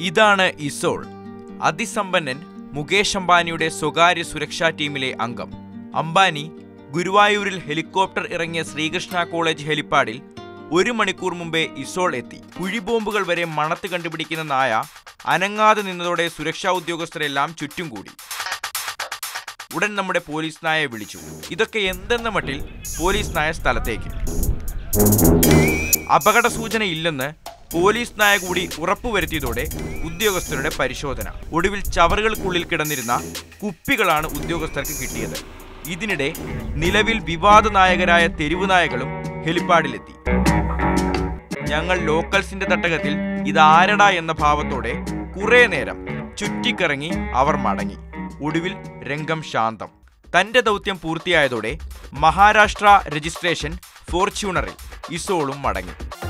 ഇതാണ് ഇസോൾ അതിസമ്പന്നൻ മുകേഷ് അംബാനിയുടെ സ്വകാര്യ സുരക്ഷാ ടീമിലെ അംഗം അംബാനി ഗുരുവായൂരിൽ ഹെലികോപ്റ്റർ ഇറങ്ങിയ ശ്രീകൃഷ്ണ കോളേജ് ഹെലിപ്പാഡിൽ ഒരു മണിക്കൂർ മുമ്പേ ഇസോൾ എത്തി കുഴിബോംബുകൾ വരെ മണത്ത് കണ്ടുപിടിക്കുന്ന നായ അനങ്ങാതെ നിന്നതോടെ സുരക്ഷാ ഉദ്യോഗസ്ഥരെല്ലാം ചുറ്റും കൂടി ഉടൻ നമ്മുടെ പോലീസ് നായയെ വിളിച്ചു ഇതൊക്കെ എന്തെന്ന മട്ടിൽ പോലീസ് നായ സ്ഥലത്തേക്ക് അപകട സൂചന ഇല്ലെന്ന് പോലീസ് നായ കൂടി ഉറപ്പുവരുത്തിയതോടെ ഉദ്യോഗസ്ഥരുടെ പരിശോധന ഒടുവിൽ ചവറുകൾക്കുള്ളിൽ കിടന്നിരുന്ന കുപ്പികളാണ് ഉദ്യോഗസ്ഥർക്ക് കിട്ടിയത് ഇതിനിടെ നിലവിൽ വിവാദ നായകരായ തെരുവു നായകളും ഹെലിപ്പാഡിലെത്തി ഞങ്ങൾ ലോക്കൽസിന്റെ തട്ടകത്തിൽ ഇതാരടാ എന്ന ഭാവത്തോടെ കുറെ നേരം ചുറ്റിക്കറങ്ങി അവർ മടങ്ങി ഒടുവിൽ രംഗം ശാന്തം തന്റെ ദൗത്യം പൂർത്തിയായതോടെ മഹാരാഷ്ട്ര രജിസ്ട്രേഷൻ ഫോർച്യൂണറിൽ ഇസോളും മടങ്ങി